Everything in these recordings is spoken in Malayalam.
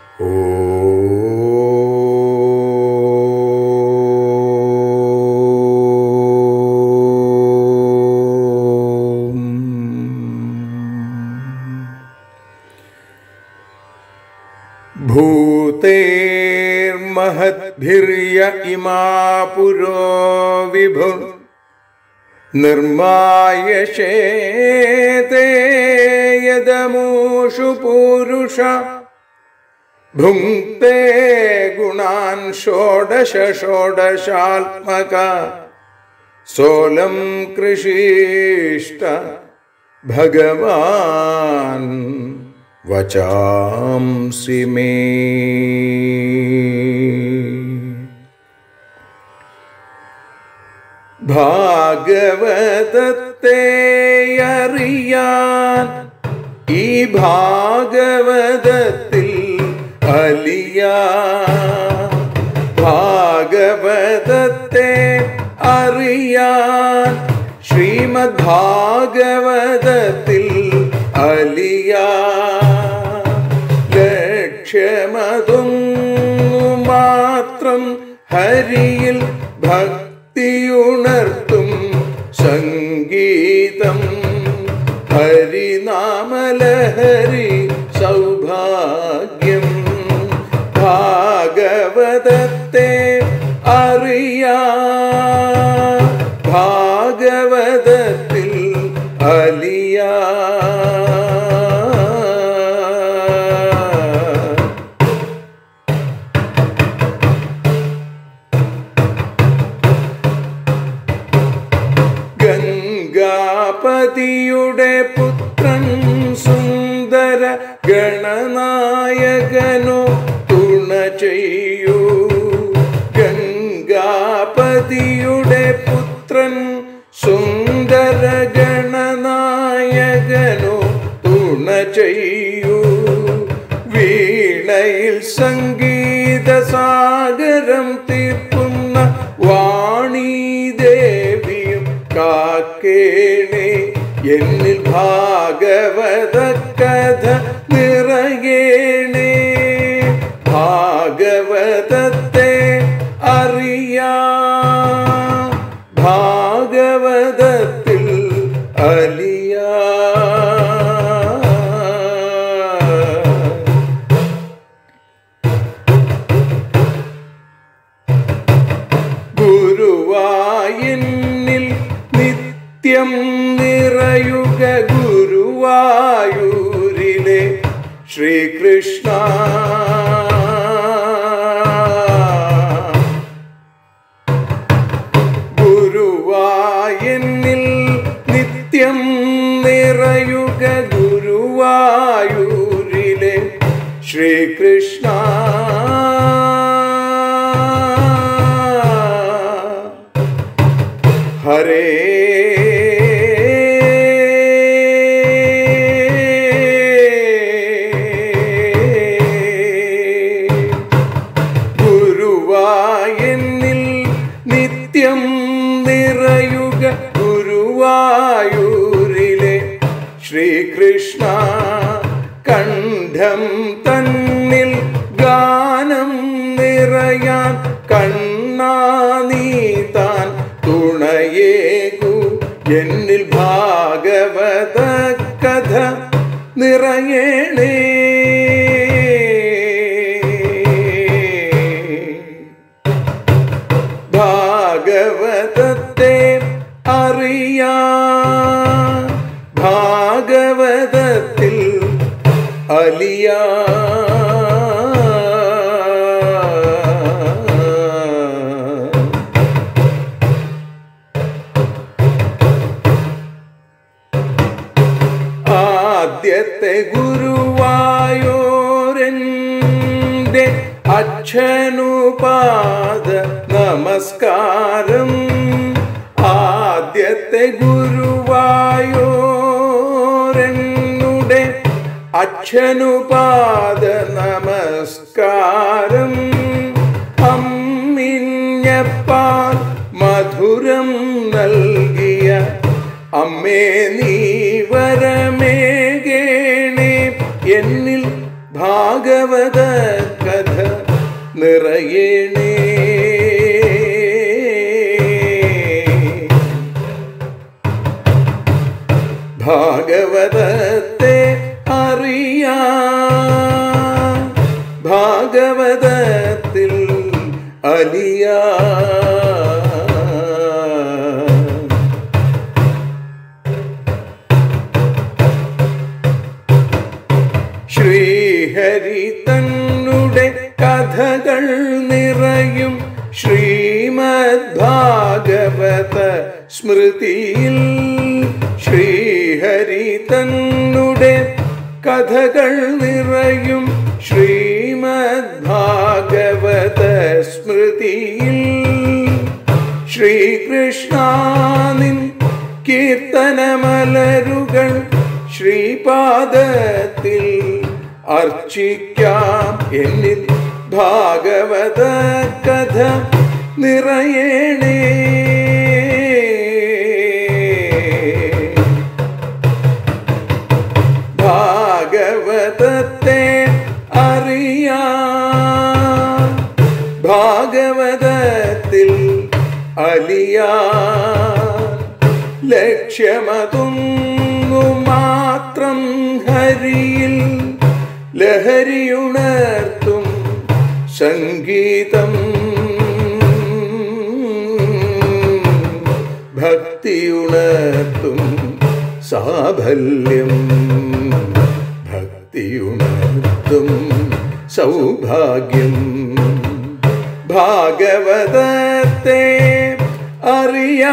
ഭൂതേർമഹദ്ഭിര്യ ഇമാ പുരോ വിഭു നിർമായശേതേ യദമൂഷു പൂരുഷ ഭുങ്ക്തേ ഗുണാൻ ഷോഡശ ഷോഡശാത്മക സോലം കൃഷിഷ്ട ഭഗവാൻ വചാംസി മേ ഭാഗവതത്തെ അറിയാൻ ഈ ഭാഗവതത്തിൽ അലിയാ ഭാഗവതത്തെ അറിയാൻ ശ്രീമദ് ഭാഗവതത്തിൽ അലിയാ ലക്ഷ്യമതും മാത്രം ഹരിയിൽ ഭക്തിയുണർത്തും സംഗീതം ഹരിനാമലഹരി സൗഭാഗ്യം ഭാഗവതത്തെ അറിയാ ഭാഗവതത്തിൽ അലിയാ ഗംഗാപതിയുടെ പുത്രൻ സുന്ദര ഗണനായകനു തുണ ചെയ്യൂ ഗംഗാപതിയുടെ പുത്രൻ സുന്ദര ഗണനായകനു തുണ ചെയ്യൂ വീണയിൽ സംഗീത സാഗരം തീർക്കുന്ന വാണി ദേവിയും കാക്കേണേ എന്നിൽ ഭാഗവത കഥ നിറയേണേ ഭാഗവതത്തെ അറിയാ ഭാഗവതത്തിൽ അലിയാ ഗുരുവായൂരിൽ നിത്യം നിറയുക ഗുരുവായൂരിലെ ശ്രീകൃഷ്ണ ഗുരുവായൂരിൽ നിത്യം നിറയുക ഗുരുവായൂരിലെ ശ്രീകൃഷ്ണ ഹരേ ഗുരുവായൂരിൽ നിത്യം നിറയുക ഗുരുവായൂരിലെ ശ്രീകൃഷ്ണ കണ്ഠം തന്നിൽ ഗാനം നിറയാൻ കണ്ണാ നീ താൻ തുണയേകു എന്നിൽ ഭാഗവത കഥ നിറയണേ ഭാഗവതത്തെ അറിയാ ഭാഗവതത്തിൽ അലിയാ ആദ്യത്തെ ഗുരുവായൂരൻ്റെ അച്ഛനുപാദ നമസ്കാരം ആദ്യത്തെ ഗുരുവായൂരനുടെ അച്ഛനുപാദ നമസ്കാരം അമ്മിഞ്ഞപ്പാൽ മധുരം നൽകിയ അമ്മേ നീ വരമേകേണേ എന്നിൽ ഭാഗവത കഥ നിറയണേ ഭാഗവതത്തെ അറിയാ ഭാഗവതത്തിൽ അലിയാ ശ്രീഹരി തന്നുടെ കഥകൾ നിറയും ശ്രീമദ് ഭാഗവത സ്മൃതിയിൽ ശ്രീഹരി തന്നുടെ കഥകൾ നിറയും ശ്രീമദ് ഭാഗവത സ്മൃതിയിൽ ശ്രീകൃഷ്ണാനിൻ കീർത്തനമലരുകൾ ശ്രീപാദത്തിൽ അർച്ചിക്കാം എന്നിൽ ഭാഗവത കഥ നിറയണേ ഭാഗവതത്തെ അറിയാ ഭാഗവതത്തിൽ അലിയാ ലക്ഷ്യമതൊന്നു മാത്രം ഹരിയിൽ ലഹരിയുണർത്തും സംഗീതം ഭക്തിയുണർത്തും സാഫല്യം ഭക്തിയുണർത്തും സൗഭാഗ്യം ഭാഗവതത്തെ അറിയാ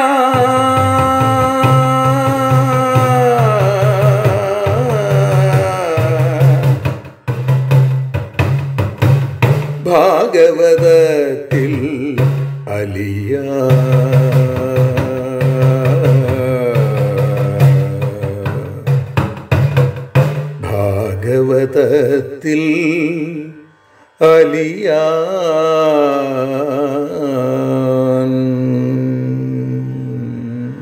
ഭാഗവതത്തിൽ അലിയ ഭാഗവതത്തിൽ അലിയാൻ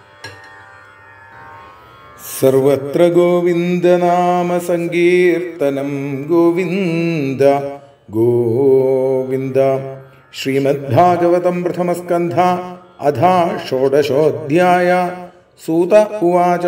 സർവത്ര ഗോവിന്ദനാമ സങ്കീർത്തനം ഗോവിന്ദ ഗോവിന്ദ ശ്രീമദ്ഭാഗവതം പ്രഥമസ്കന്ധ അധാ ഷോഡശോധ്യായ സൂത ഉവാച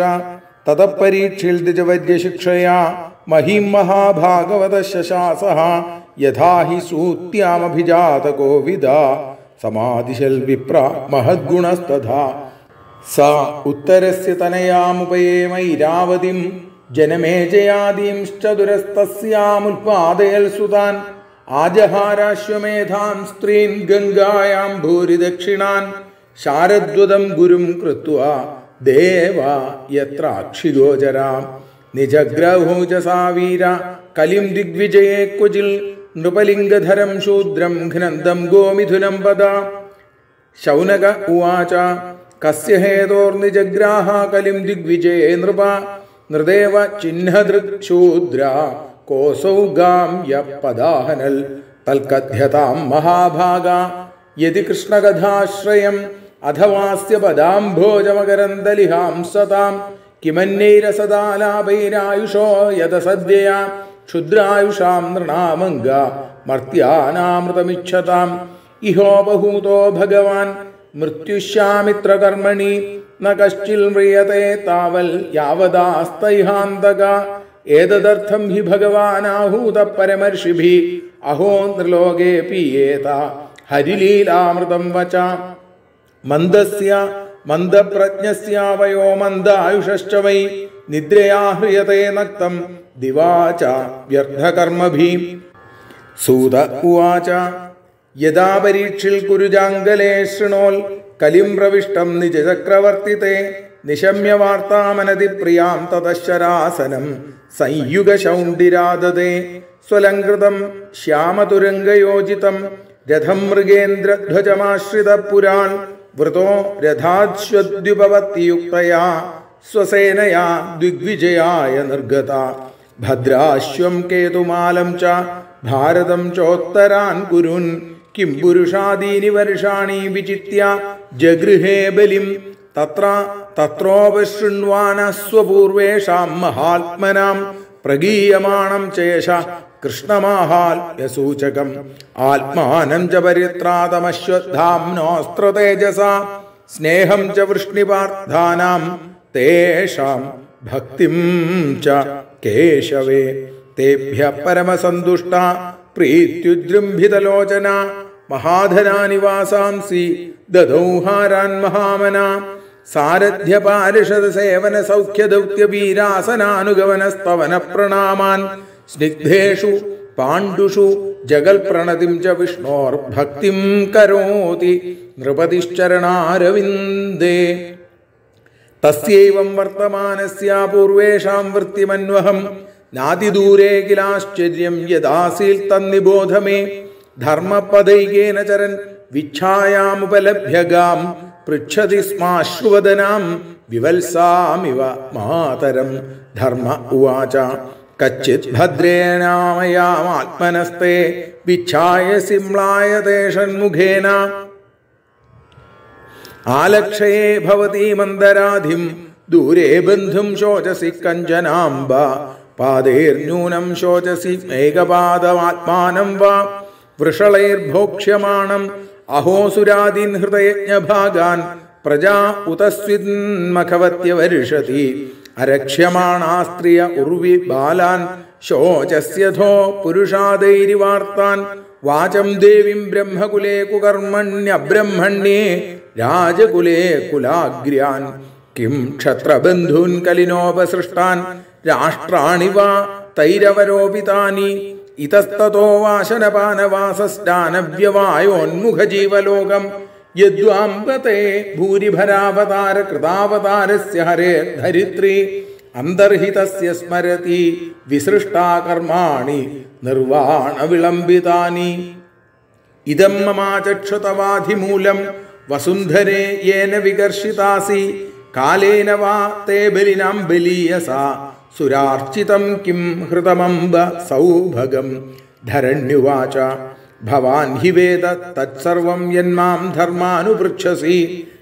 തതപരീക്ഷിൽദിജവര്യശിക്ഷയാ മഹിം മഹാഭാഗവത ശശാസ യഥാ ഹി സൂത്യാമഭിജാത കോവിദ സമാദിശൽ വിപ്ര മഹദ്ഗുണസ്തഥാ सा ഉത്തരസ്യ തനയാമുപയേമൈരാവതിം ജനമേജയാദീംശ്ച ദുരസ്തസ്യാമുൽപാദയൽ സുതാൻ ആജഹാരാശ്വമേധാൻ സ്ത്രീൻ ഗംഗായാം ഭൂരി ദക്ഷിണാൻ ശാരദ്വതം ഗുരും കൃത്വ ദേവ യത്രാക്ഷിഗോചരാം നിജഗ്രഹോജസാ വീര കലിം ദിഗ്വിജയേ ക്വചിൽ നൃപലിംഗധരം ശൂദ്രം ഘ്നന്തം ഗോമിഥുനം പദ ശൗനക ഉവാച കസ്യ ഹേതോർനിജഗ്രാഹ കലിം ദിഗ്വിജയേ നൃപ നൃദേവ ചിഹ്നദൃക് ശൂദ്ര കോസൗ ഗാം യപദാഹനൽ തൽക്കഥ്യതാം മഹാഭാഗ യതി കൃഷ്ണകഥാശ്രയം അഥവാസ്യ പദാംഭോജമകരന്തലിഹാംസതാം കിമന്യൈരസദാലാഭൈരായുഷോ യത സദ്യയാ ക്ഷുദ്രായുഷാം നൃണാമംഗ മർത്യാനാമൃതമിച്ഛതാം ഇഹോപഹൂതോ ഭഗവാൻ മൃത്യുശ്യാമിത്രകർമ്മണി ന കശ്ചിൽ മ്രിയത്തെ താവൽ യാവദാസ്തൈഹാന്തക ഏതദർത്ഥം ഹി ഭഗവാനാഹൂത പരമർഷിഭി അഹോ നൃലോകേ പീയേത ഹരിലീലാമൃതം വച മന്ദസ്യ മന്ദപ്രജ്ഞസ്യാവയോ മന്ദായുഷശ്ച വൈ നിദ്രയാ ഹ്രിയത്തെ നക്തം ദിവാച വ്യർത്ഥകർമ്മഭി സൂത ഉവാച യഥാ പരീക്ഷിൽ കുരുജാങ്കലേ ശൃണോൽ കലിം പ്രവിഷ്ടം നിജചക്രവർത്തിത്തെ നിശമ്യ വാർത്താമനതി പ്രിയാം തതശരാസനം സംയുഗശൗണ്ടിരാദതേ സ്വലങ്കൃതം ശ്യാമതുരംഗയോജിതം രഥം മൃഗേന്ദ്രധ്വജമാശ്രിത പുരാൺ വൃതോ രഥാശ്വദ്യുപവത്തിയുക്തയാ സ്വസേനയാ ദിഗ്വിജയായ നിർഗത ഭദ്രാശ്വം കേതുമാലം ച ഭാരതം ചോത്തരാൻ കുരുൻ കിം പുരുഷാദീനി വർഷാണി വിചിത്യ ജഗൃഹേ ബലിം തത്ര തത്രോപശൃണ്വാന സ്വപൂർവേഷാം മഹാത്മനാം പ്രഗീയമാണം ചേഷ കൃഷ്ണമാഹാത്മ്യസൂചകം ആത്മാനം ച പരിത്രാതമശ്വത്ഥാംനോസ്ത്രതേജസ സ്നേഹം ച വൃഷ്ണിപാർത്ഥാനാം തേഷാം ഭക്തിം ച കേശവേ തേഭ്യ പരമസന്തുഷ്ട പ്രീത്യുജൃംഭിതലോചന മഹാധനാനി വാസാംസി ദദൗഹാരാൻ മഹാമന സാരഥ്യ പാരിഷദ സേവന സൗഖ്യ ദൗത്യ വീരാസനാനുഗമന സ്തവന പ്രണാമാൻ സ്നിഗ്ധേഷു പാണ്ഡുഷു ജഗൽ പ്രണതിം ച വിഷ്ണോർ ഭക്തിം കരോതി നൃപതിശ്ചരണാരവിന്ദേ തസ്യൈവം വർത്തമാനസ്യ പൂർവേഷാം വൃത്തിമന്വഹം നാതിദൂരേ കിലാശ്ചര്യം യദാസീൽ തന്നിബോധ മേ ധർമ്മപദൈകേന ചരൻ വിച്ഛായാമുപലഭ്യഗാം പൃച്ഛതി സ്മാശ്രുവദനാം വിവത്സാമിവ മാതരം ധർമ്മ ഉവാച കച്ചിത് ഭദ്രേണാമയാമാത്മനസ്തേ വിച്ഛായ സിംളായതേ ഷൺമുഖേന ആലക്ഷയേ ഭവതി മന്ദരാധിം ദൂരെ ബന്ധും ശോചസി കഞ്ചനാംബ പാതേർന്യൂനം ശോചസി ഏകപാദമാത്മാനം വാ വൃഷളൈർഭോക്ഷ്യമാണം അഹോസുരാദീൻ ഹൃദയജ്ഞഭാഗാൻ പ്രജാ ഉതസ്വിന്മഖവത്യവർഷതി അരക്ഷ്യമാണാ സ്ത്രിയ ഉർവി ബാലാൻ ശോചസ്യഥോ പുരുഷാദൈരിവാർത്താൻ വാചം ദേവീം ബ്രഹ്മകുലേ കുകർമ്മണ്യബ്രഹ്മണ്യേ രാജകുലേ കുലാഗ്ര്യാൻ കിം ക്ഷത്രബന്ധൂൻ കലിനോപസൃഷ്ടാൻ രാഷ്ട്രാണി വാ തൈരവരോപിതാനി ഇതസ്തോ വാശനപാനവാസസ്നാനവ്യവായോന്മുഖജീവലോകം യദ്വാംബത്തെ ഭൂരിഭരാവതാര കൃതാവതാരസ്യ ഹരേ ധരിത്രി അന്തർഹിതസ്യ സ്മരതി വിസൃഷ്ടാ കർമാണി നിർവാണ വിളംബിതാനി ഇതം മമാചക്ഷതവാധിമൂലം വസുന്ധരേ യേന വികർഷിതാസി കാലേന വാ തേ ബലിനാം ബലീയസ സുരാർച്ചിതം കിം ഹൃതമംബ സൗഭഗം ധരണ്യുവാച ഭവാൻ ഹി വേദ തത്സർവം യന്മാം ധർമാനുപൃച്ഛസി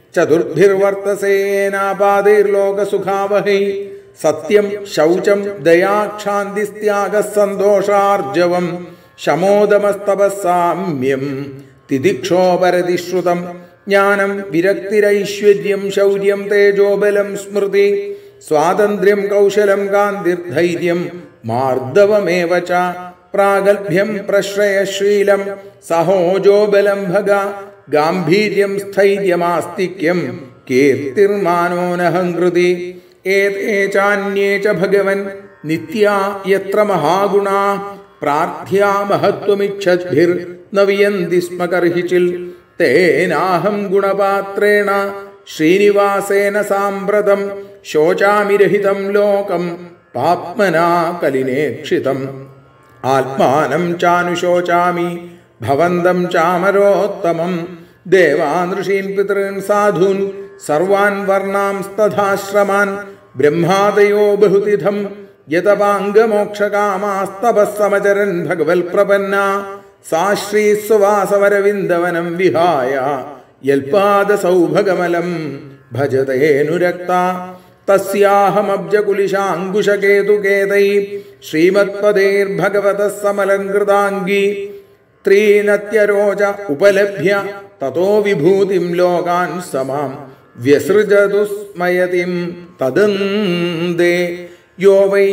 ചതുർഭിർവർത്തസേനാപാതൈർലോകസുഖാവഹൈ സത്യം ശൗചം ദയാക്ഷാന്തിസ്ത്യാഗസന്തോഷാർജവം ശമോദമസ്തപസാമ്യം തിദിക്ഷോപരതിശ്രുതം ജ്ഞാനം വിരക്തിരൈശ്വര്യം ശൗര്യം തേജോബലം സ്മൃതി സ്വാതന്ത്ര്യം കൗശലം കാന്തിർധൈര്യം മാർദ്ദവമേവ ച പ്രാഗൽഭ്യം പ്രശ്രയശീലം സഹോജോബലം ഭഗ ഗാംഭീര്യം സ്ഥൈര്യമാസ്തിക്യം കീർത്തിർമാനോനഹങ്കൃതി ഏതേ ചാന്യേ ച ഭഗവൻ നിത്യാ യത്ര മഹാഗുണാ പ്രാർത്ഥ്യാ മഹത്വമിച്ഛദ്ഭിർ നവിയന്തി സ്മ കർഹിച്ചിൽ തേനാഹം ഗുണപാത്രേണ ശ്രീനിവാസേന സാമ്പ്രതം ശോചാമിരഹിതം ലോകം പാപ്മനാ കലിനേക്ഷിതം ആത്മാനം ചാനുശോചാമി ഭവന്തം ചാമരോത്തമം ദേവാനൃഷീൻ പിതॄൻ സാധൂൻ സർവാൻ വർണ്ണാംസ്തഥാശ്രമാൻ ബ്രഹ്മാദയോ ബഹുതിഥം യതപാംഗമോക്ഷകാമാസ്തപസ്സമചരൻ ഭഗവൽ പ്രപന്ന സാശ്രീസ്വവാസവരവിന്ദവനം വിഹായ യൽപാദ സൗഭഗമലം ഭജതേനുരക്ത തസ്യാഹമബ്ജകുലിശാങ്കുശകേതുകേതൈ ശ്രീമത്പദേർഭഗവതഃ സമലങ്കൃതാംഗി ത്രീനത്യരോച ഉപലഭ്യ തതോ വിഭൂതിം ലോകാൻ സമാം വ്യസൃജതുസ്മയതിം തദന്തേ യോ വൈ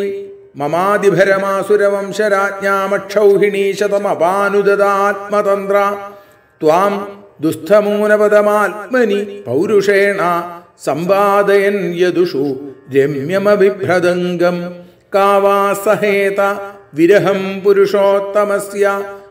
മമാതിഭരമാസുരവംശരാജ്ഞാമക്ഷൗഹിണീശതമപാനുദാത്മതന്ത്ര ത്വാം ദുസ്ഥമൂനപദമാത്മനി പൗരുഷേണ സമ്പാദയൻ യദുഷു രമ്യമഭിഭ്രദംഗം കാവാസഹേത വിരഹം പുരുഷോത്തമസ്യ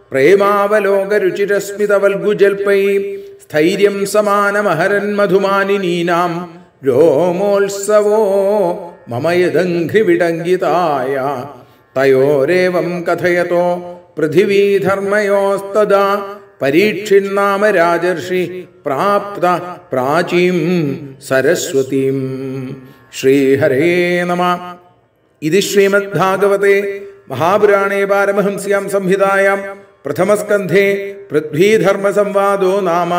പ്രേമാവലോകരുചിരസ്മിതവൽഗുജൽപൈ സ്ഥൈര്യം സമാനമഹരൻ മധുമാനിനീനാം രോമോത്സവോ മമ യദഘ്രിവിടങ്കിതായ തയോരേവം കഥയതോ പൃഥിവീധർമ്മയോസ്തദാ പരീക്ഷിന്നാമ രാജർഷി പ്രാപ്ത പ്രാചീം സരസ്വതീം ശ്രീഹരേ നമ ഇത് ശ്രീമദ്ഭാഗവതേ മഹാപുരാണേ പാരമഹംസ്യാം സംഹിതായാം പ്രഥമസ്കന്ധേ പൃഥ്വീധർമ്മസംവാദോ നാമ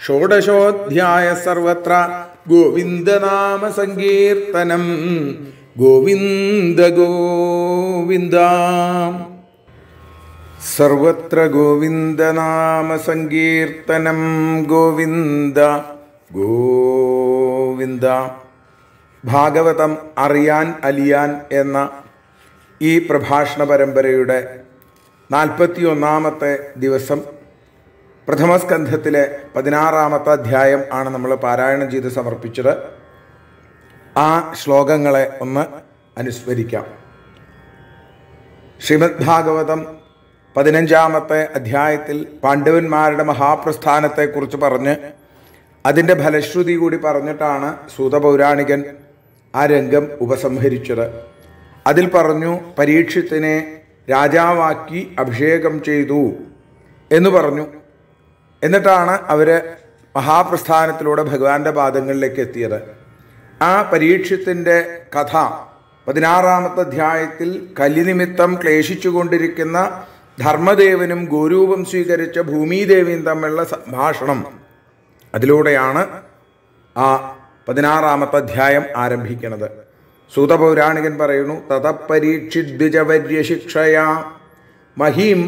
ഷോഡശോധ്യായ സർവത്ര ഗോവിന്ദനാമ സങ്കീർത്തനം ഗോവിന്ദ ഗോവിന്ദ സർവത്ര ഗോവിന്ദനാമ സങ്കീർത്തനം ഗോവിന്ദ ഗോവിന്ദ ഭാഗവതം അറിയാൻ അലിയാൻ എന്ന ഈ പ്രഭാഷണ പരമ്പരയുടെ നാൽപ്പത്തി ഒന്നാമത്തെ ദിവസം പ്രഥമസ്കന്ധത്തിലെ പതിനാറാമത്തെ അധ്യായം ആണ് നമ്മൾ പാരായണം ചെയ്ത് സമർപ്പിച്ചത് ആ ശ്ലോകങ്ങളെ ഒന്ന് അനുസ്മരിക്കാം ശ്രീമദ് ഭാഗവതം പതിനഞ്ചാമത്തെ അധ്യായത്തിൽ പാണ്ഡവന്മാരുടെ മഹാപ്രസ്ഥാനത്തെക്കുറിച്ച് പറഞ്ഞ് അതിൻ്റെ ഫലശ്രുതി കൂടി പറഞ്ഞിട്ടാണ് സൂതപൗരാണികൻ ആ രംഗം ഉപസംഹരിച്ചത് അതിൽ പറഞ്ഞു പരീക്ഷത്തിനെ രാജാവാക്കി അഭിഷേകം ചെയ്തു എന്ന് പറഞ്ഞു എന്നിട്ടാണ് അവർ മഹാപ്രസ്ഥാനത്തിലൂടെ ഭഗവാന്റെ പാദങ്ങളിലേക്ക് എത്തിയത് ആ പരീക്ഷത്തിൻ്റെ കഥ പതിനാറാമത്തെ അധ്യായത്തിൽ കലിനിമിത്തം ക്ലേശിച്ചുകൊണ്ടിരിക്കുന്ന ധർമ്മദേവനും ഗോരൂപം സ്വീകരിച്ച ഭൂമിദേവിയും തമ്മിലുള്ള സംഭാഷണം അതിലൂടെയാണ് ആ പതിനാറാമത്തെ അധ്യായം ആരംഭിക്കുന്നത് സൂതപൗരാണികൻ പറയുന്നു തതപരീക്ഷിദ്വിജവര്യ ശിക്ഷയാ മഹീം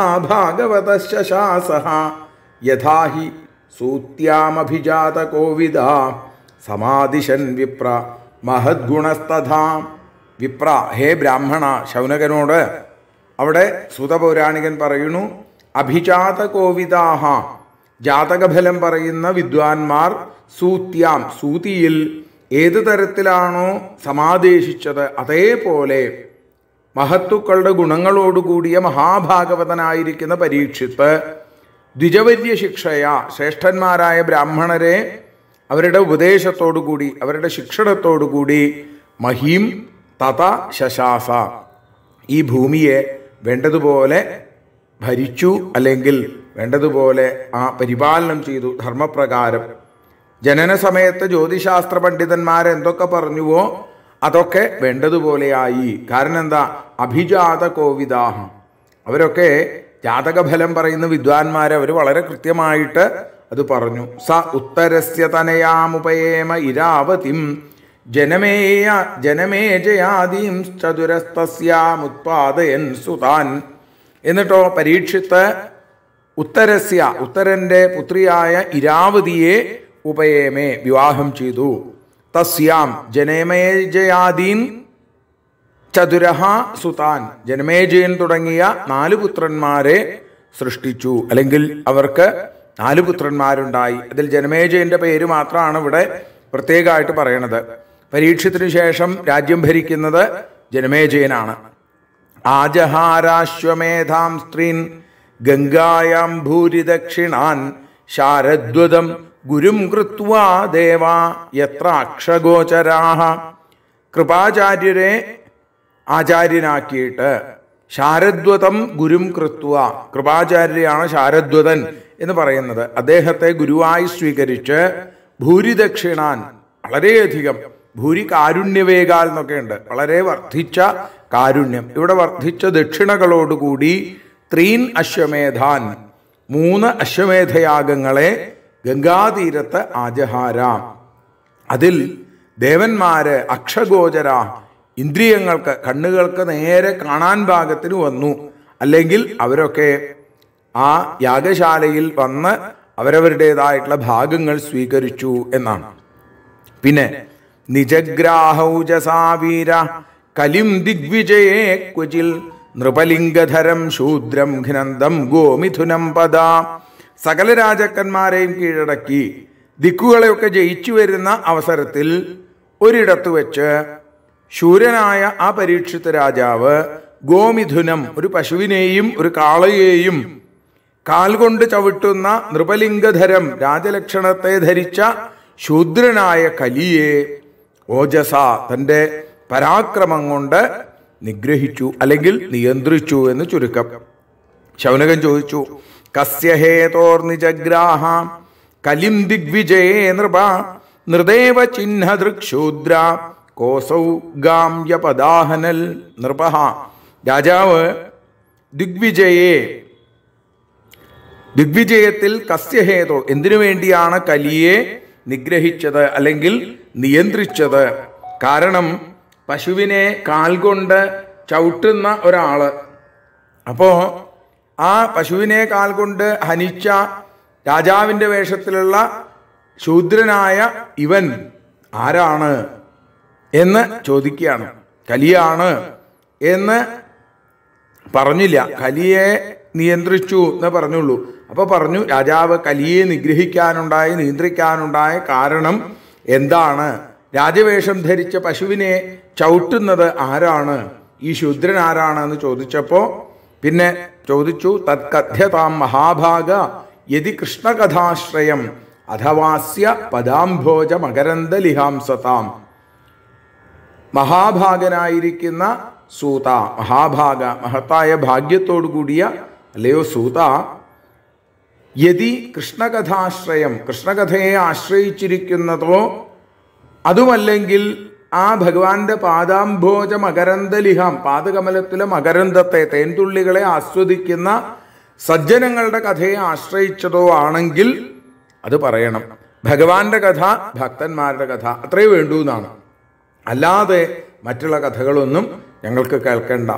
മഹാഭാഗവതശാസ യഥാഹി സൂത്യാമഭിജാത കോവിദ സമാദിശൻ വിപ്ര മഹദ്ഗുണസ്തഥാ വിപ്ര ഹേ ബ്രാഹ്മണ ശൗനകനോട് അവിടെ സുതപൗരാണികൻ പറയുന്നു അഭിജാത കോവിദാഹ ജാതകഫലം പറയുന്ന വിദ്വാൻമാർ സൂത്യാം സൂതിയിൽ ഏത് തരത്തിലാണോ സമാദേശിച്ചത് അതേപോലെ മഹത്തുക്കളുടെ ഗുണങ്ങളോടുകൂടിയ മഹാഭാഗവതനായിരിക്കുന്ന പരീക്ഷിത്ത് ദ്വിജവര്യ ശിക്ഷയ ശ്രേഷ്ഠന്മാരായ ബ്രാഹ്മണരെ അവരുടെ ഉപദേശത്തോടുകൂടി അവരുടെ ശിക്ഷണത്തോടുകൂടി മഹീം തത ശശാസ ഈ ഭൂമിയെ വേണ്ടതുപോലെ ഭരിച്ചു അല്ലെങ്കിൽ വേണ്ടതുപോലെ ആ പരിപാലനം ചെയ്തു ധർമ്മപ്രകാരം ജനന സമയത്ത് ജ്യോതിശാസ്ത്ര പണ്ഡിതന്മാരെന്തൊക്കെ പറഞ്ഞുവോ അതൊക്കെ വേണ്ടതുപോലെയായി കാരണം എന്താ അഭിജാത കോവിദാഹം അവരൊക്കെ ജാതകഫലം പറയുന്ന വിദ്വാൻമാരെ അവർ വളരെ കൃത്യമായിട്ട് അത് പറഞ്ഞു സ ഉത്തരസ്യ തനയാമുപയേമ ഇരാവതിം ജനമേയ ജനമേജയാദീം ചതുരസ്തസ്യാമുത്പാദയൻ സുതാൻ എന്നിട്ടോ പരീക്ഷിത്ത് ഉത്തരസ്യ ഉത്തരന്റെ പുത്രിയായ ഇരാവതിയെ ഉപയേമേ വിവാഹം ചെയ്തു തസ്യാം ജനമേജയാദീൻ ചതുരഹ സുതാൻ ജനമേജയൻ തുടങ്ങിയ നാല് പുത്രന്മാരെ സൃഷ്ടിച്ചു അല്ലെങ്കിൽ അവർക്ക് നാല് പുത്രന്മാരുണ്ടായി അതിൽ ജനമേജയന്റെ പേര് മാത്രമാണ് ഇവിടെ പ്രത്യേകമായിട്ട് പറയണത് പരീക്ഷത്തിന് ശേഷം രാജ്യം ഭരിക്കുന്നത് ജനമേജയനാണ് ആജഹാരാശ്വമേധാം സ്ത്രീൻ ഗംഗായാം ഭൂരിദക്ഷിണാൻ ശാരദ്വതം ഗുരും കൃത്വാ ദേവ എത്ര അക്ഷഗോചരാഹ കൃപാചാര്യരെ ആചാര്യനാക്കിയിട്ട് ശാരദ്വതം ഗുരും കൃത്വ കൃപാചാര്യയാണ് ശാരദ്വതൻ എന്ന് പറയുന്നത് അദ്ദേഹത്തെ ഗുരുവായി സ്വീകരിച്ച് ഭൂരിദക്ഷിണാൻ വളരെയധികം ഭൂരി കാരുണ്യവേകാൽ എന്നൊക്കെ ഉണ്ട് വളരെ വർദ്ധിച്ച കാരുണ്യം ഇവിടെ വർദ്ധിച്ച ദക്ഷിണകളോടുകൂടി ത്രീൻ അശ്വമേധാൻ മൂന്ന് അശ്വമേധയാഗങ്ങളെ ഗംഗാതീരത്ത് ആജഹാരാം അതിൽ ദേവന്മാര് അക്ഷഗോചര ഇന്ദ്രിയങ്ങൾക്ക് കണ്ണുകൾക്ക് നേരെ കാണാൻ പാകത്തിന് വന്നു അല്ലെങ്കിൽ അവരൊക്കെ ആ യാഗശാലയിൽ വന്ന് അവരവരുടേതായിട്ടുള്ള ഭാഗങ്ങൾ സ്വീകരിച്ചു എന്നാണ് പിന്നെ നിജഗ്രാഹൗജസാവീര കലിം ദിഗ്വിജയേ ക്വചിൽ നൃപലിംഗധരം ശൂദ്രം ഘ്നന്തം ഗോമിഥുനം പദ സകല രാജാക്കന്മാരെയും കീഴടക്കി ദിക്കുകളെയൊക്കെ ജയിച്ചു വരുന്ന അവസരത്തിൽ ഒരിടത്ത് വെച്ച് ശൂരനായ ആ പരീക്ഷിത രാജാവ് ഗോമിഥുനം ഒരു പശുവിനെയും ഒരു കാളയെയും കാൽ കൊണ്ട് ചവിട്ടുന്ന നൃപലിംഗധരം രാജലക്ഷണത്തെ ധരിച്ച ശൂദ്രനായ കലിയെ ഓജസ തൻ്റെ പരാക്രമം കൊണ്ട് നിഗ്രഹിച്ചു അല്ലെങ്കിൽ നിയന്ത്രിച്ചു എന്ന് ചുരുക്കം ശൗനകൻ ചോദിച്ചു കസ്യ ഹേതോർ നിജഗ്രാഹ കലിം ദിഗ്വിജയേ നൃപ നൃദേവ ചിഹ്നദൃക്ഷൂദ്ര കോസൗ ഗാംയപദാഹനൽ നൃപ രാജാവ് ദിഗ്വിജയെ ദിഗ്വിജയത്തിൽ കസ്യഹേതോ എന്തിനു വേണ്ടിയാണ് കലിയെ നിഗ്രഹിച്ചത് അല്ലെങ്കിൽ നിയന്ത്രിച്ചത് കാരണം പശുവിനെ കാൽ കൊണ്ട് ചവിട്ടുന്ന ഒരാള് അപ്പോ ആ പശുവിനെ കാൽ കൊണ്ട് ഹനിച്ച രാജാവിന്റെ വേഷത്തിലുള്ള ശൂദ്രനായ ഇവൻ ആരാണ് എന്ന് ചോദിക്കുകയാണ് കലിയാണ് എന്ന് പറഞ്ഞില്ല കലിയെ നിയന്ത്രിച്ചു എന്ന് പറഞ്ഞുള്ളൂ അപ്പൊ പറഞ്ഞു രാജാവ് കലിയെ നിഗ്രഹിക്കാനുണ്ടായ നിയന്ത്രിക്കാനുണ്ടായ കാരണം എന്താണ് രാജവേഷം ധരിച്ച പശുവിനെ ചവിട്ടുന്നത് ആരാണ് ഈ ശൂദ്രൻ ആരാണ് എന്ന് ചോദിച്ചപ്പോ പിന്നെ ചോദിച്ചു തത്കഥ്യതാം മഹാഭാഗ യതി കൃഷ്ണകഥാശ്രയം അഥവാസ്യ പദാംഭോജ മകരന്ദ ലിഹാംസതാം മഹാഭാഗനായിരിക്കുന്ന സൂത മഹാഭാഗ മഹത്തായ ഭാഗ്യത്തോടു കൂടിയ അല്ലയോ സൂത യതി കൃഷ്ണകഥാശ്രയം കൃഷ്ണകഥയെ ആശ്രയിച്ചിരിക്കുന്നതോ അതുമല്ലെങ്കിൽ ആ ഭഗവാന്റെ പാദാംഭോജ മകരന്ദലിഹാം പാദകമലത്തിലെ മകരന്ദത്തെ തേൻതുള്ളികളെ ആസ്വദിക്കുന്ന സജ്ജനങ്ങളുടെ കഥയെ ആശ്രയിച്ചതോ ആണെങ്കിൽ അത് പറയണം ഭഗവാന്റെ കഥ ഭക്തന്മാരുടെ കഥ അത്രേ വേണ്ടൂ എന്നാണ് അല്ലാതെ മറ്റുള്ള കഥകളൊന്നും ഞങ്ങൾക്ക് കേൾക്കണ്ട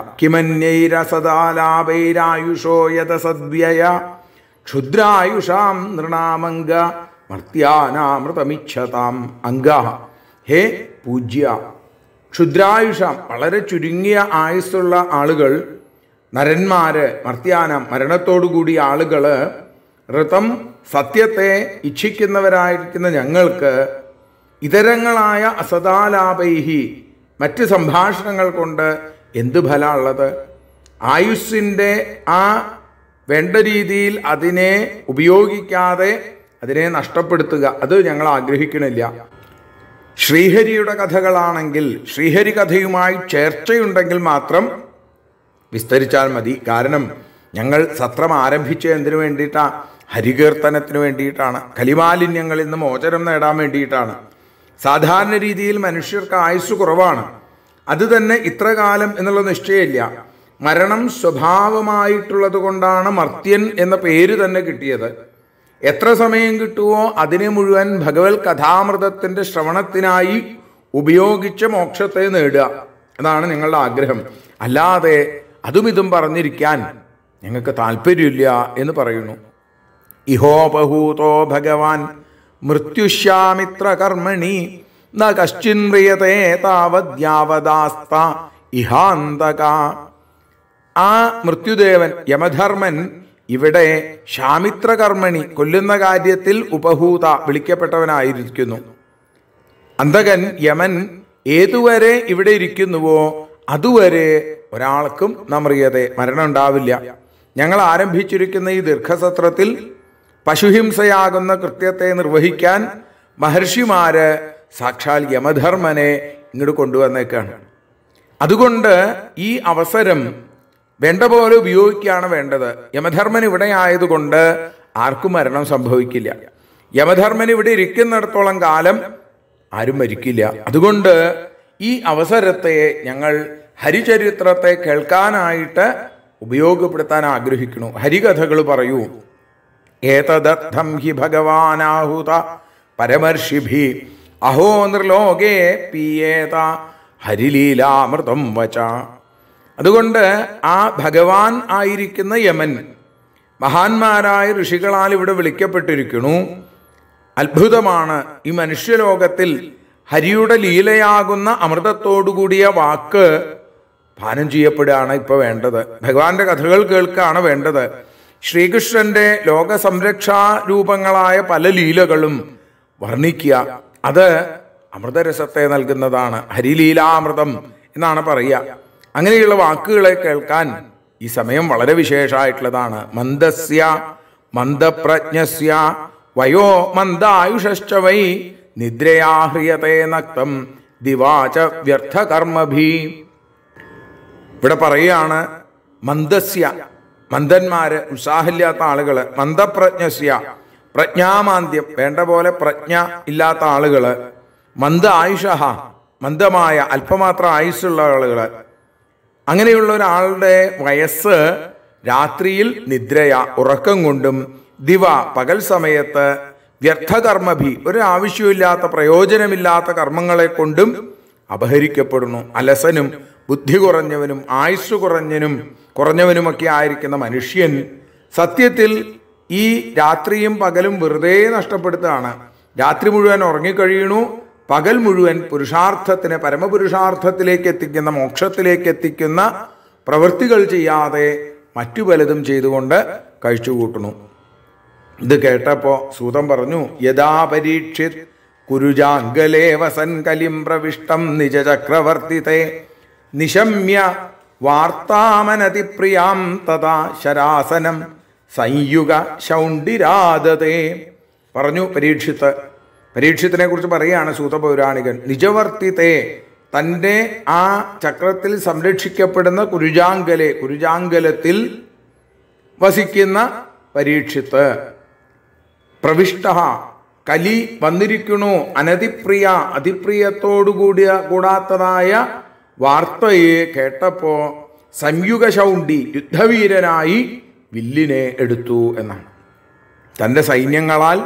കിമന്യൈരസദാലാപൈരായുഷോ യഥ സദ്വ്യയ ക്ഷുദ്രായുഷാം നൃണാമംഗ മർത്യാനാമൃതമിച്ഛതാം അംഗ ഹേ പൂജ്യ ക്ഷുദ്രായുഷാം വളരെ ചുരുങ്ങിയ ആയുസ്സുള്ള ആളുകൾ നരന്മാര് മർത്യാനം മരണത്തോടുകൂടിയ ആളുകള് ഋതം സത്യത്തെ ഇച്ഛിക്കുന്നവരായിരിക്കുന്ന ഞങ്ങൾക്ക് ഇതരങ്ങളായ അസദാലാപൈഹി മറ്റ് സംഭാഷണങ്ങൾ കൊണ്ട് എന്ത് ഫലമുള്ളത് ആയുസ്സിൻ്റെ ആ വേണ്ട രീതിയിൽ അതിനെ ഉപയോഗിക്കാതെ അതിനെ നഷ്ടപ്പെടുത്തുക അത് ഞങ്ങൾ ആഗ്രഹിക്കണില്ല ശ്രീഹരിയുടെ കഥകളാണെങ്കിൽ ശ്രീഹരി കഥയുമായി ചേർച്ചയുണ്ടെങ്കിൽ മാത്രം വിസ്തരിച്ചാൽ മതി കാരണം ഞങ്ങൾ സത്രം ആരംഭിച്ച എന്തിനു വേണ്ടിയിട്ടാ ഹരികീർത്തനത്തിന് വേണ്ടിയിട്ടാണ് കലിമാലിന്യങ്ങളിൽ നിന്ന് മോചനം നേടാൻ വേണ്ടിയിട്ടാണ് സാധാരണ രീതിയിൽ മനുഷ്യർക്ക് ആയുസ് കുറവാണ് അത് തന്നെ ഇത്ര കാലം എന്നുള്ള നിശ്ചയമില്ല മരണം സ്വഭാവമായിട്ടുള്ളത് കൊണ്ടാണ് മർത്യൻ എന്ന പേര് തന്നെ കിട്ടിയത് എത്ര സമയം കിട്ടുമോ അതിനെ മുഴുവൻ ഭഗവത് കഥാമൃതത്തിന്റെ ശ്രവണത്തിനായി ഉപയോഗിച്ച് മോക്ഷത്തെ നേടുക അതാണ് ഞങ്ങളുടെ ആഗ്രഹം അല്ലാതെ അതും ഇതും പറഞ്ഞിരിക്കാൻ ഞങ്ങൾക്ക് താല്പര്യമില്ല എന്ന് പറയുന്നു ഇഹോപഹൂതോ ഭഗവാൻ മൃത്യുശ്യാമിത്ര കർമ്മണി ന കശ്ചിൻ മ്രിയത്തെ താവദ്യാവദാസ്ത ഇഹാന്തക ആ മൃത്യുദേവൻ യമധർമ്മൻ ഇവിടെ ശാമിത്ര കർമ്മണി കൊല്ലുന്ന കാര്യത്തിൽ ഉപഹൂത വിളിക്കപ്പെട്ടവനായിരിക്കുന്നു അന്തകൻ യമൻ ഏതുവരെ ഇവിടെ ഇരിക്കുന്നുവോ അതുവരെ ഒരാൾക്കും നമ്രിയതെ മരണം ഉണ്ടാവില്ല ഞങ്ങൾ ആരംഭിച്ചിരിക്കുന്ന ഈ ദീർഘസത്രത്തിൽ പശുഹിംസയാകുന്ന കൃത്യത്തെ നിർവഹിക്കാൻ മഹർഷിമാര് സാക്ഷാൽ യമധർമ്മനെ ഇങ്ങോട്ട് കൊണ്ടുവന്നേക്കാണ് അതുകൊണ്ട് ഈ അവസരം വേണ്ട പോലെ ഉപയോഗിക്കുകയാണ് വേണ്ടത് യമധർമ്മൻ ഇവിടെ ആയതുകൊണ്ട് ആർക്കും മരണം സംഭവിക്കില്ല യമധർമ്മൻ ഇവിടെ ഇരിക്കുന്നിടത്തോളം കാലം ആരും മരിക്കില്ല അതുകൊണ്ട് ഈ അവസരത്തെ ഞങ്ങൾ ഹരിചരിത്രത്തെ കേൾക്കാനായിട്ട് ഉപയോഗപ്പെടുത്താൻ ആഗ്രഹിക്കുന്നു ഹരികഥകൾ പറയൂ ഏതദർത്ഥം ഹി ഭഗവാനാഹുത പരമർഷിഭി അഹോ നിർലോകേ പീയേത ഹരിലീലാമൃതം വച അതുകൊണ്ട് ആ ഭഗവാൻ ആയിരിക്കുന്ന യമൻ മഹാന്മാരായ ഋഷികളാൽ ഇവിടെ വിളിക്കപ്പെട്ടിരിക്കുന്നു അത്ഭുതമാണ് ഈ മനുഷ്യലോകത്തിൽ ഹരിയുടെ ലീലയാകുന്ന അമൃതത്തോടുകൂടിയ വാക്ക് പാനം ചെയ്യപ്പെടുകയാണ് ഇപ്പൊ വേണ്ടത് ഭഗവാന്റെ കഥകൾ കേൾക്കുകയാണ് വേണ്ടത് ശ്രീകൃഷ്ണന്റെ ലോക സംരക്ഷാ രൂപങ്ങളായ പല ലീലകളും വർണ്ണിക്കുക അത് അമൃതരസത്തെ നൽകുന്നതാണ് ഹരിലീലാമൃതം എന്നാണ് പറയുക അങ്ങനെയുള്ള വാക്കുകളെ കേൾക്കാൻ ഈ സമയം വളരെ വിശേഷമായിട്ടുള്ളതാണ് മന്ദസ്യ മന്ദപ്രജ്ഞസ്യ വയോ മന്ദായുഷശ്ച വൈ നിദ്രയാഹ്രിയത്തെ നക്തം ദിവാച വ്യർത്ഥകർമ്മഭീ ഇവിടെ പറയുകയാണ് മന്ദസ്യ മന്ദന്മാര് ഉത്സാഹമില്ലാത്ത ആളുകള് മന്ദപ്രജ്ഞസ്യ പ്രജ്ഞാമാന്ദ്യം വേണ്ട പോലെ പ്രജ്ഞ ഇല്ലാത്ത ആളുകള് മന്ദ ആയുഷ മന്ദമായ അല്പമാത്രം ആയുസ്സുള്ള ആളുകള് അങ്ങനെയുള്ള ഒരാളുടെ വയസ്സ് രാത്രിയിൽ നിദ്രയ ഉറക്കം കൊണ്ടും ദിവ പകൽ സമയത്ത് വ്യർത്ഥകർമ്മഭി ഒരു ആവശ്യമില്ലാത്ത പ്രയോജനമില്ലാത്ത കർമ്മങ്ങളെ കൊണ്ടും അപഹരിക്കപ്പെടുന്നു അലസനും ബുദ്ധി കുറഞ്ഞവനും ആയുസ് കുറഞ്ഞനും കുറഞ്ഞവനുമൊക്കെ ആയിരിക്കുന്ന മനുഷ്യൻ സത്യത്തിൽ ഈ രാത്രിയും പകലും വെറുതെ നഷ്ടപ്പെടുത്തുകയാണ് രാത്രി മുഴുവൻ ഉറങ്ങിക്കഴിയണു പകൽ മുഴുവൻ പുരുഷാർത്ഥത്തിന് പരമപുരുഷാർത്ഥത്തിലേക്ക് എത്തിക്കുന്ന മോക്ഷത്തിലേക്ക് എത്തിക്കുന്ന പ്രവൃത്തികൾ ചെയ്യാതെ മറ്റു പലതും ചെയ്തുകൊണ്ട് കഴിച്ചുകൂട്ടുന്നു ഇത് കേട്ടപ്പോ സൂതം പറഞ്ഞു യഥാ പരീക്ഷിത് കുരുജാങ്കലേ വസൻ കലിം പ്രവിഷ്ടം നിജചക്രവർത്തിത്തെ നിശമ്യ വാർത്താമനതിപ്രിയാം തഥാ ശരാസനം സംയുഗ ശൗണ്ടിരാദതേ പറഞ്ഞു പരീക്ഷിത്ത് പരീക്ഷത്തിനെ കുറിച്ച് പറയുകയാണ് സൂതപൗരാണികൻ നിജവർത്തിത്തെ തൻ്റെ ആ ചക്രത്തിൽ സംരക്ഷിക്കപ്പെടുന്ന കുരുജാങ്കലെ കുരുജാങ്കലത്തിൽ വസിക്കുന്ന പരീക്ഷിത്ത് പ്രവിഷ്ട കലി വന്നിരിക്കണു അനതിപ്രിയ അതിപ്രിയത്തോടുകൂടിയ കൂടാത്തതായ വാർത്തയെ കേട്ടപ്പോ സംയുഗ ശൗണ്ടി യുദ്ധവീരനായി വില്ലിനെ എടുത്തു എന്നാണ് തൻ്റെ സൈന്യങ്ങളാൽ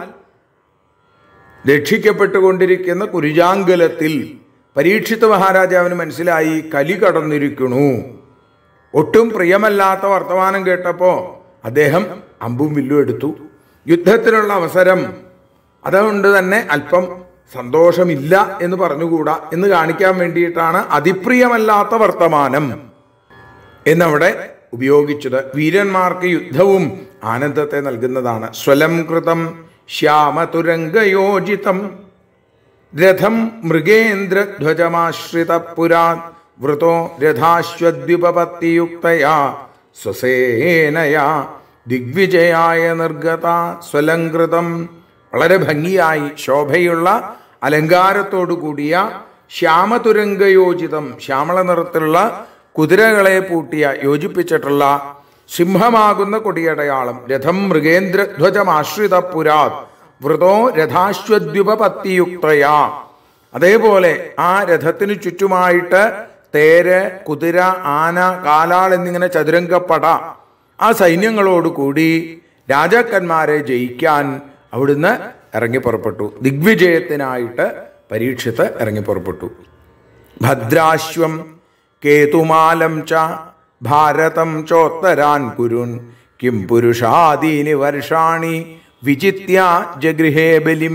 രക്ഷിക്കപ്പെട്ടുകൊണ്ടിരിക്കുന്ന കുരുജാങ്കലത്തിൽ പരീക്ഷിത മഹാരാജാവിന് മനസ്സിലായി കലി കടന്നിരിക്കണു ഒട്ടും പ്രിയമല്ലാത്ത വർത്തമാനം കേട്ടപ്പോൾ അദ്ദേഹം അമ്പും വില്ലും എടുത്തു യുദ്ധത്തിനുള്ള അവസരം അതുകൊണ്ട് തന്നെ അല്പം സന്തോഷമില്ല എന്ന് പറഞ്ഞുകൂടാ എന്ന് കാണിക്കാൻ വേണ്ടിയിട്ടാണ് അതിപ്രിയമല്ലാത്ത വർത്തമാനം എന്നവിടെ ഉപയോഗിച്ചത് വീരന്മാർക്ക് യുദ്ധവും ആനന്ദത്തെ നൽകുന്നതാണ് സ്വലം കൃതം ശ്യാമതുരംഗയോജിതം രഥം മൃഗേന്ദ്രധ്വജമാശ്രിത പുരാ വൃതോ രഥാശ്വദ്വിപപത്തിയുക്തയാ സ്വസേനയാ ദിഗ്വിജയായ നിർഗത സ്വലംകൃതം വളരെ ഭംഗിയായി ശോഭയുള്ള അലങ്കാരത്തോടു കൂടിയ ശ്യാമതുരംഗയോജിതം ശ്യാമള നിറത്തിലുള്ള കുതിരകളെ പൂട്ടിയ യോജിപ്പിച്ചിട്ടുള്ള സിംഹമാകുന്ന കൊടിയടയാളം രഥം മൃഗേന്ദ്രധ്വജമാശ്രിത പുരാത് വൃതോ രഥാശ്വദ്വിപപത്തിയുക്തയാ അതേപോലെ ആ രഥത്തിനു ചുറ്റുമായിട്ട് തേര് കുതിര ആന കാലാൾ എന്നിങ്ങനെ ചതുരംഗപ്പട ആ സൈന്യങ്ങളോടുകൂടി രാജാക്കന്മാരെ ജയിക്കാൻ അവിടുന്ന് ഇറങ്ങി പുറപ്പെട്ടു ദിഗ്വിജയത്തിനായിട്ട് പരീക്ഷിത്ത് ഇറങ്ങി പുറപ്പെട്ടു ഭദ്രാശ്വം കേതുമാലം ച ഭാരതം ചോത്തരാൻ കുരുൻ കിം പുരുഷാദീനി വർഷാണി വിചിത്യ ജഗൃഹേ ബലിം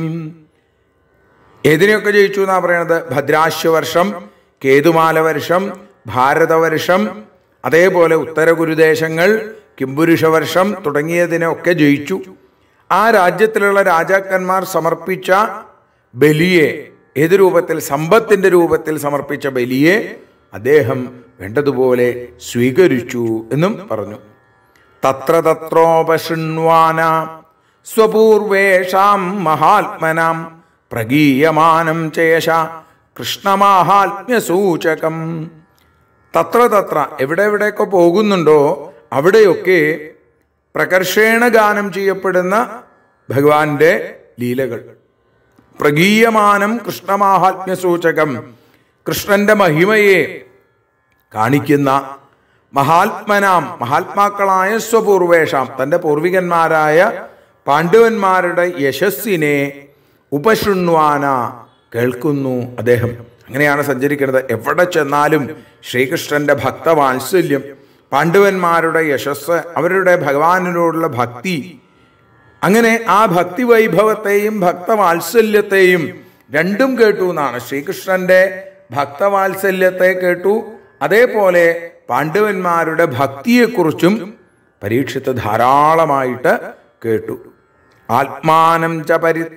ഏതിനെയൊക്കെ ജയിച്ചു എന്നാ പറയണത് ഭദ്രാശ്വവർഷം കേതുമാല വർഷം ഭാരതവർഷം അതേപോലെ ഉത്തര ഗുരുദേശങ്ങൾ കിംപുരുഷ വർഷം തുടങ്ങിയതിനെയൊക്കെ ജയിച്ചു ആ രാജ്യത്തിലുള്ള രാജാക്കന്മാർ സമർപ്പിച്ച ബലിയെ ഏത് രൂപത്തിൽ സമ്പത്തിന്റെ രൂപത്തിൽ സമർപ്പിച്ച ബലിയെ അദ്ദേഹം വേണ്ടതുപോലെ സ്വീകരിച്ചു എന്നും പറഞ്ഞു തത്ര തത്രോപശൃണ്വാന സ്വപൂർവേഷാം മഹാത്മനാം പ്രഗീയമാനം ചേഷ കൃഷ്ണമാഹാത്മ്യസൂചകം തത്ര തത്ര എവിടെ എവിടെയൊക്കെ പോകുന്നുണ്ടോ അവിടെയൊക്കെ പ്രകർഷേണ ഗാനം ചെയ്യപ്പെടുന്ന ഭഗവാന്റെ ലീലകൾ പ്രഗീയമാനം കൃഷ്ണമാഹാത്മ്യസൂചകം കൃഷ്ണന്റെ മഹിമയെ കാണിക്കുന്ന മഹാത്മനാം മഹാത്മാക്കളായ സ്വപൂർവേഷാം തൻ്റെ പൂർവികന്മാരായ പാണ്ഡവന്മാരുടെ യശസ്സിനെ ഉപശൃണ്വാന കേൾക്കുന്നു അദ്ദേഹം അങ്ങനെയാണ് സഞ്ചരിക്കുന്നത് എവിടെ ചെന്നാലും ശ്രീകൃഷ്ണന്റെ ഭക്തവാത്സല്യം പാണ്ഡവന്മാരുടെ യശസ് അവരുടെ ഭഗവാനിനോടുള്ള ഭക്തി അങ്ങനെ ആ ഭക്തി വൈഭവത്തെയും ഭക്തവാത്സല്യത്തെയും രണ്ടും കേട്ടു എന്നാണ് ശ്രീകൃഷ്ണന്റെ ഭക്തവാത്സല്യത്തെ കേട്ടു അതേപോലെ പാണ്ഡവന്മാരുടെ ഭക്തിയെക്കുറിച്ചും പരീക്ഷിത്ത് ധാരാളമായിട്ട് കേട്ടു ആത്മാനം ച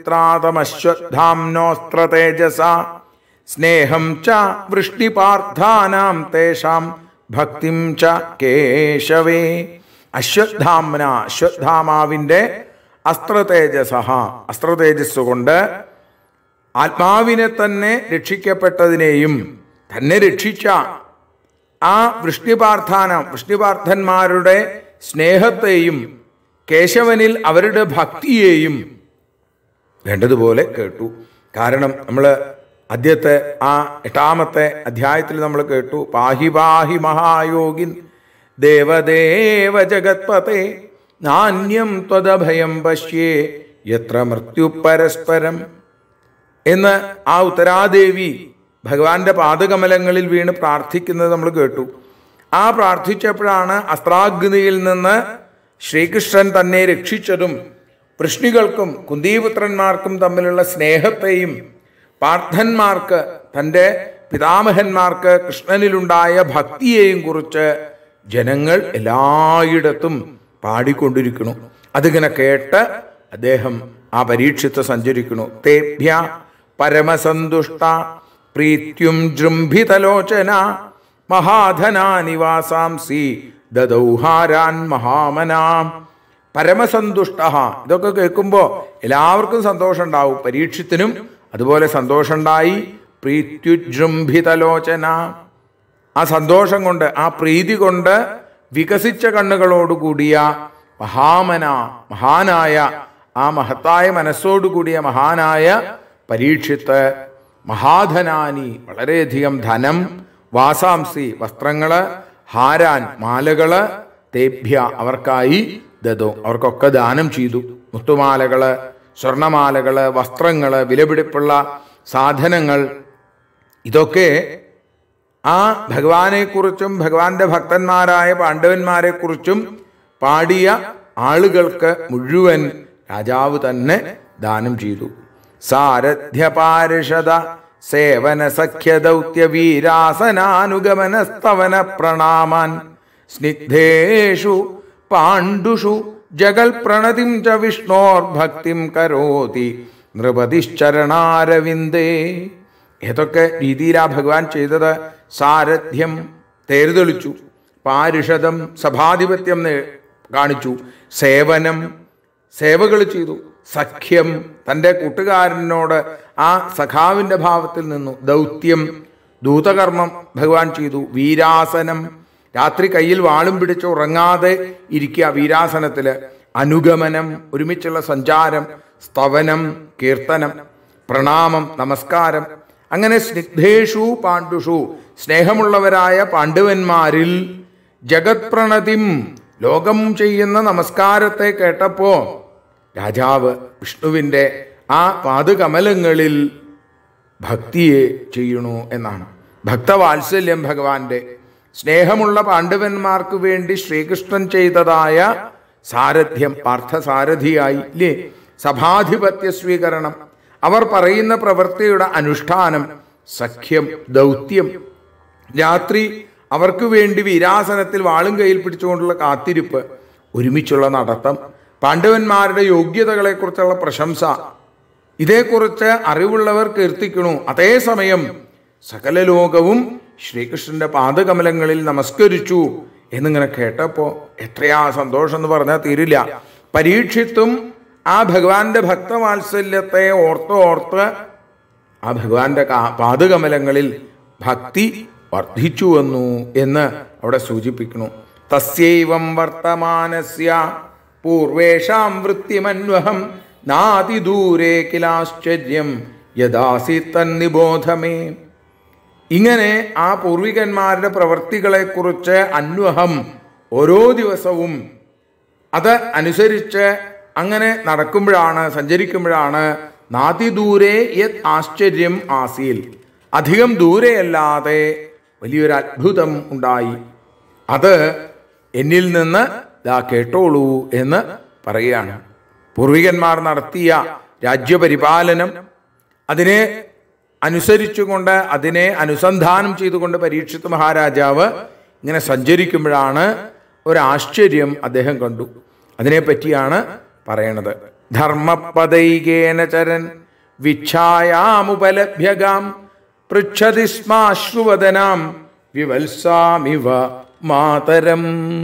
പരിത്രാതമശ്വത്ഥാംനോസ്ത്ര തേജസ സ്നേഹം ച വൃഷ്ടിപാർത്ഥാനാം തേഷാം ഭക്തിം ച കേശവേ അശ്വത്ഥാംന അശ്വത്ഥാമാവിൻ്റെ അസ്ത്രതേജസ അസ്ത്രതേജസ് കൊണ്ട് ആത്മാവിനെ തന്നെ രക്ഷിക്കപ്പെട്ടതിനെയും തന്നെ രക്ഷിച്ച ആ വൃഷ്ണിപാർത്ഥാന വൃഷ്ണിപാർത്ഥന്മാരുടെ സ്നേഹത്തെയും കേശവനിൽ അവരുടെ ഭക്തിയെയും വേണ്ടതുപോലെ കേട്ടു കാരണം നമ്മൾ ആദ്യത്തെ ആ എട്ടാമത്തെ അധ്യായത്തിൽ നമ്മൾ കേട്ടു പാഹി പാഹി മഹായോഗിൻ ദേവദേവ ജഗത്പതേ നാന്യം ത്വദഭയം പശ്യേ എത്ര മൃത്യു പരസ്പരം എന്ന് ആ ഉത്തരാദേവി ഭഗവാന്റെ പാദകമലങ്ങളിൽ വീണ് പ്രാർത്ഥിക്കുന്നത് നമ്മൾ കേട്ടു ആ പ്രാർത്ഥിച്ചപ്പോഴാണ് അസ്ത്രാഗ്നിയിൽ നിന്ന് ശ്രീകൃഷ്ണൻ തന്നെ രക്ഷിച്ചതും വൃഷ്ണികൾക്കും കുന്തിപുത്രന്മാർക്കും തമ്മിലുള്ള സ്നേഹത്തെയും പാർത്ഥന്മാർക്ക് തൻ്റെ പിതാമഹന്മാർക്ക് കൃഷ്ണനിലുണ്ടായ ഭക്തിയെയും കുറിച്ച് ജനങ്ങൾ എല്ലായിടത്തും പാടിക്കൊണ്ടിരിക്കുന്നു അതിങ്ങനെ കേട്ട് അദ്ദേഹം ആ പരീക്ഷത്ത് സഞ്ചരിക്കുന്നു തേഭ്യ പരമസന്തുഷ്ട പ്രീത്യും ജൃംഭിതലോചന മഹാധനാനിവാസാംസി ദദൗഹാരാൻ മഹാമനാം പരമസന്തുഷ്ട ഇതൊക്കെ കേൾക്കുമ്പോൾ എല്ലാവർക്കും സന്തോഷം ഉണ്ടാവും പരീക്ഷത്തിനും അതുപോലെ സന്തോഷമുണ്ടായി പ്രീത്യുജൃംഭിതലോചന ആ സന്തോഷം കൊണ്ട് ആ പ്രീതി കൊണ്ട് വികസിച്ച കണ്ണുകളോടുകൂടിയ മഹാമന മഹാനായ ആ മഹത്തായ മനസ്സോടുകൂടിയ മഹാനായ പരീക്ഷിത്ത് മഹാധനാനി വളരെയധികം ധനം വാസാംസി വസ്ത്രങ്ങള് ഹാരാൻ മാലകള് തേഭ്യ അവർക്കായി ദതോ അവർക്കൊക്കെ ദാനം ചെയ്തു മുത്തുമാലകള് സ്വർണമാലകള് വസ്ത്രങ്ങള് വിലപിടിപ്പുള്ള സാധനങ്ങൾ ഇതൊക്കെ ആ ഭഗവാനെക്കുറിച്ചും ഭഗവാന്റെ ഭക്തന്മാരായ പാണ്ഡവന്മാരെക്കുറിച്ചും പാടിയ ആളുകൾക്ക് മുഴുവൻ രാജാവ് തന്നെ ദാനം ചെയ്തു സാരഥ്യ പാരിഷദ സേവന സഖ്യ ദൗത്യ വീരാസനാനുഗമന സ്തവന പ്രണാമാൻ സ്നിഗ്ധേഷു പാണ്ഡുഷു ജഗൽ പ്രണതിം ച വിഷ്ണോർഭക്തിം കരോതി നൃപതിശ്ചരണാരവിന്ദേ ഏതൊക്കെ രീതിയിലാ ഭഗവാൻ ചെയ്തത് സാരഥ്യം തേരുതെളിച്ചു പാരിഷദം സഭാധിപത്യം നേ- കാണിച്ചു സേവനം സേവകൾ ചെയ്തു സഖ്യം തൻ്റെ കൂട്ടുകാരനോട് ആ സഖാവിൻ്റെ ഭാവത്തിൽ നിന്നു ദൗത്യം ദൂതകർമ്മം ഭഗവാൻ ചെയ്തു വീരാസനം രാത്രി കയ്യിൽ വാളും പിടിച്ച് ഉറങ്ങാതെ ഇരിക്കുക വീരാസനത്തില് അനുഗമനം ഒരുമിച്ചുള്ള സഞ്ചാരം സ്തവനം കീർത്തനം പ്രണാമം നമസ്കാരം അങ്ങനെ സ്നിഗ്ധേഷു പാണ്ഡുഷു സ്നേഹമുള്ളവരായ പാണ്ഡവന്മാരിൽ ജഗത് പ്രണതിം ലോകം ചെയ്യുന്ന നമസ്കാരത്തെ കേട്ടപ്പോ രാജാവ് വിഷ്ണുവിൻ്റെ ആ പാദകമലങ്ങളിൽ ഭക്തിയെ ചെയ്യണു എന്നാണ് ഭക്തവാത്സല്യം ഭഗവാന്റെ സ്നേഹമുള്ള പാണ്ഡവന്മാർക്ക് വേണ്ടി ശ്രീകൃഷ്ണൻ ചെയ്തതായ സാരഥ്യം പാർത്ഥസാരഥിയായി ഇല്ലേ സഭാധിപത്യ സ്വീകരണം അവർ പറയുന്ന പ്രവൃത്തിയുടെ അനുഷ്ഠാനം സഖ്യം ദൗത്യം രാത്രി അവർക്ക് വേണ്ടി വീരാസനത്തിൽ വാളും കയ്യിൽ പിടിച്ചുകൊണ്ടുള്ള കാത്തിരിപ്പ് ഒരുമിച്ചുള്ള നടത്തം പാണ്ഡവന്മാരുടെ യോഗ്യതകളെക്കുറിച്ചുള്ള പ്രശംസ ഇതേക്കുറിച്ച് അറിവുള്ളവർ കീർത്തിക്കണു അതേസമയം സകല ലോകവും ശ്രീകൃഷ്ണന്റെ പാദകമലങ്ങളിൽ നമസ്കരിച്ചു എന്നിങ്ങനെ കേട്ടപ്പോ എത്രയാ സന്തോഷം എന്ന് പറഞ്ഞാൽ തീരില്ല പരീക്ഷിത്തും ആ ഭഗവാന്റെ ഭക്തവാത്സല്യത്തെ ഓർത്ത് ഓർത്ത് ആ ഭഗവാന്റെ കാ- പാദകമലങ്ങളിൽ ഭക്തി വർദ്ധിച്ചു വന്നു എന്ന് അവിടെ സൂചിപ്പിക്കുന്നു തസ്യൈവം വർത്തമാനസ്യ പൂർവേഷാം വൃത്തിമന്വഹം നാതിദൂരേ കിലാശ്ചര്യം യഥാസി തന്നിബോധമേ ഇങ്ങനെ ആ പൂർവികന്മാരുടെ പ്രവൃത്തികളെക്കുറിച്ച് അന്വഹം ഓരോ ദിവസവും അത് അനുസരിച്ച് അങ്ങനെ നടക്കുമ്പോഴാണ് സഞ്ചരിക്കുമ്പോഴാണ് നാതിദൂരെ യത് ആശ്ചര്യം ആസീൽ അധികം ദൂരെയല്ലാതെ വലിയൊരു അത്ഭുതം ഉണ്ടായി അത് എന്നിൽ നിന്ന് ദാ കേട്ടോളൂ എന്ന് പറയുകയാണ് പൂർവികന്മാർ നടത്തിയ രാജ്യപരിപാലനം അതിനെ അനുസരിച്ചുകൊണ്ട് അതിനെ അനുസന്ധാനം ചെയ്തുകൊണ്ട് പരീക്ഷിത് മഹാരാജാവ് ഇങ്ങനെ സഞ്ചരിക്കുമ്പോഴാണ് ഒരാശ്ചര്യം അദ്ദേഹം കണ്ടു അതിനെപ്പറ്റിയാണ് പറയണത് ധർമ്മപദൈകേന ചരൻ വിച്ഛായാമുപലഭ്യകാം പൃച്ഛതി സ്മാശ്രുവദനാം വിവത്സാമിവ മാതരം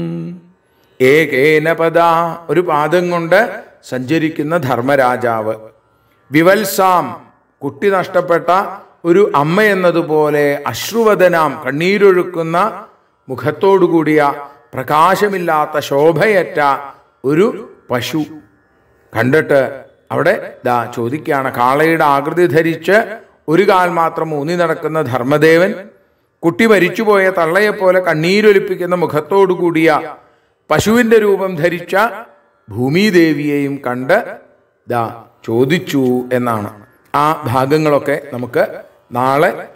ഏകേന പദ ഒരു പാദം കൊണ്ട് സഞ്ചരിക്കുന്ന ധർമ്മരാജാവ് വിവത്സാം കുട്ടി നഷ്ടപ്പെട്ട ഒരു അമ്മ എന്നതുപോലെ അശ്രുവദനാം കണ്ണീരൊഴുക്കുന്ന മുഖത്തോടുകൂടിയ പ്രകാശമില്ലാത്ത ശോഭയറ്റ ഒരു പശു കണ്ടിട്ട് അവിടെ ദാ ചോദിക്കുകയാണ് കാളയുടെ ആകൃതി ധരിച്ച് ഒരു കാൽ മാത്രം ഊന്നി നടക്കുന്ന ധർമ്മദേവൻ കുട്ടി മരിച്ചുപോയ തള്ളയെപ്പോലെ കണ്ണീരൊലിപ്പിക്കുന്ന മുഖത്തോടുകൂടിയ പശുവിന്റെ രൂപം ധരിച്ച ഭൂമിദേവിയെയും കണ്ട് ദാ ചോദിച്ചു എന്നാണ് ആ ഭാഗങ്ങളൊക്കെ നമുക്ക് നാളെ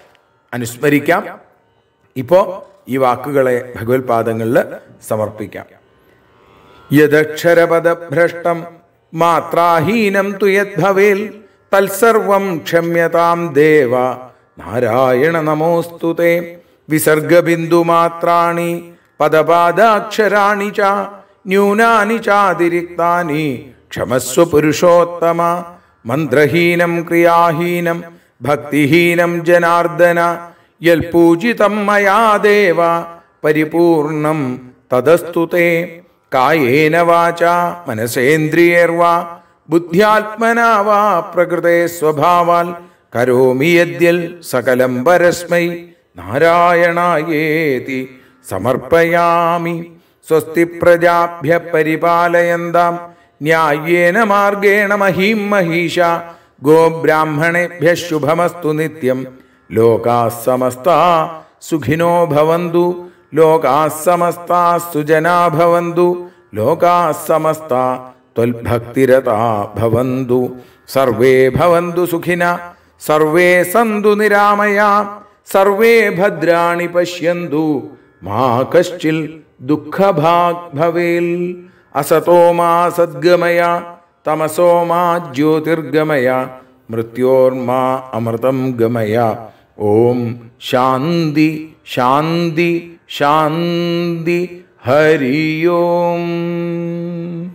അനുസ്മരിക്കാം ഇപ്പോൾ ഈ വാക്കുകളെ ഭഗവത്പാദങ്ങളിൽ സമർപ്പിക്കാം യദക്ഷരപദഭ്രഷ്ടം മാത്രാഹീനം തു യദ്ഭവേൽ തത്സർവം ക്ഷമ്യതാം ദേവ നാരായണ നമോസ്തു തേ വിസർഗബിന്ദുമാത്രാണി പദപാദാക്ഷരാണി ച ന്യൂനാനി ചാതിരിക്താനി ക്ഷമസ്വ പുരുഷോത്തമ മന്ത്രഹീനം ക്രിയാഹീനം ഭക്തിഹീനം ജനാർദ്ദന യൽപൂജിതം മയാ ദേവ പരിപൂർണം തദസ്തു തേ കായേന വാച മനസേന്ദ്രിയേർവാ ബുദ്ധ്യാത്മനാ വാ പ്രകൃതേ സ്വഭാവാൽ കരോമി യദ്യൽ സകലം പരസ്മൈ നാരായണായേതി സമർപ്പയാമി സ്വസ്തി പ്രജാഭ്യ പരിപാലയന്താം ന്യായേന മാർഗേണ മഹീം മഹീഷ ഗോബ്രാഹ്മണേഭ്യ ശുഭമസ്തു നിത്യം ലോകാ സമസ്താ സുഖിനോ ഭവന്തു ലോകാ സമസ്താ സുജനാ ഭവന്തു ലോകാ സമസ്താ ത്വൽഭക്തിരതാ ഭവന്തു സർവേ ഭവന്തു സുഖിന സർവേ സന്തു നിരാമയാ സർവേ ഭദ്രാണി പശ്യന്തു മാ കശ്ചിൽ ദുഃഖഭാഗ് ഭവേൽ അസതോ മാ സദ്ഗമയ തമസോ മാ ജ്യോതിർഗമയ മൃത്യോർമാ അമൃതം ഗമയ ഓം ശാന്തി ശാന്തി ശാന്തി ഹരി ഓം